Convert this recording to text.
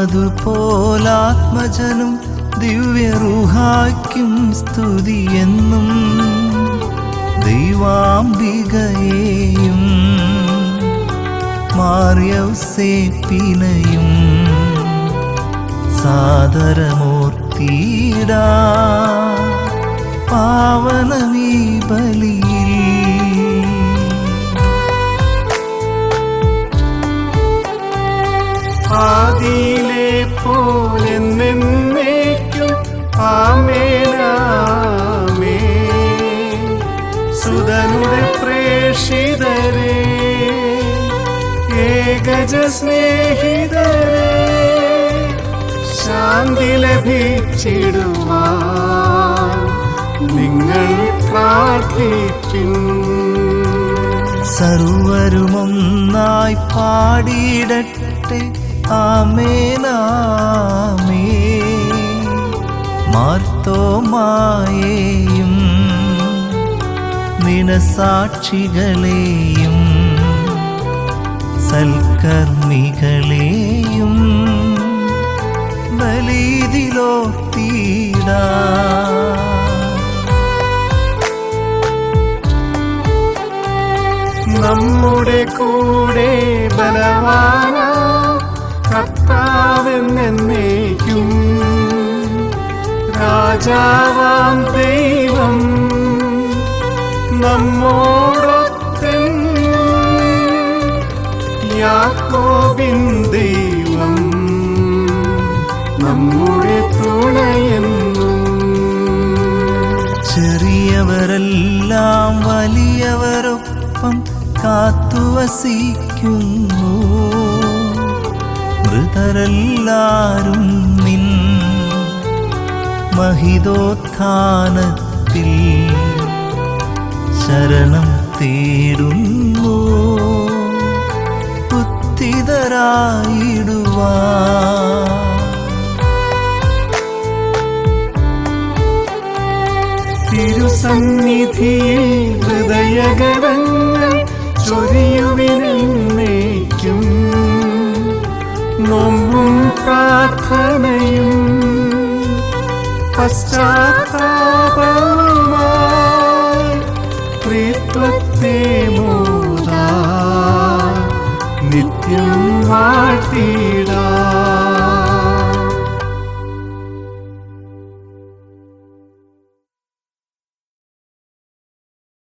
അതുപോലാത്മജനും ദിവ്യറുഹായ്ക്കും സ്തുതിയെന്നും ദൈവാംബികയെയും മാറിയൗസേപ്പിനെയും സാദരമൂർത്തിയിടാ പാവനമീ ബലിയിൽ ആദിയിലെ പോലെ നിന്നേക്കും ആമേനാമേ സുതനുടെ പ്രേഷിതരെ ഏകജ സ്നേഹിതരെ ശാന്തി ലഭിച്ചിടുവാൻ നിങ്ങൾ പ്രാർത്ഥിക്കും സർവരുമൊന്നായി പാടിയിടട്ടെ ആമേനാമേ മാർത്തോമായേയും നിനസാക്ഷികളെയും സൽക്കർമ്മികളെയും ബലീതിലോ തീടാ നമ്മുടെ കൂടെ ബലവാന കർത്താവെന്നേക്കും രാജാവാം ദൈവം നമ്മോടൊത്തെന്നും യാക്കോബിൻ ദൈവം നമ്മുടെ തുണയെന്നും ചെറിയവരെല്ലാം വലിയവരൊപ്പം കാത്തുവസിക്കുന്നു മൃതരെല്ലാരും നിൻ മഹിതോത്ഥാനത്തിൽ ശരണം തേടുന്നു ഉത്തിതരായിടുവാ തിരുസന്നിധിയിൽ ഹൃദയഗരങ്ങൾ ചൊരിയുവിനേക്കും നോമ്പും പ്രാർത്ഥനയും പശ്ചാത്താപവുമായി പ്രീത്വത്തെ മോദ നിത്യം വാഴ്ത്തിട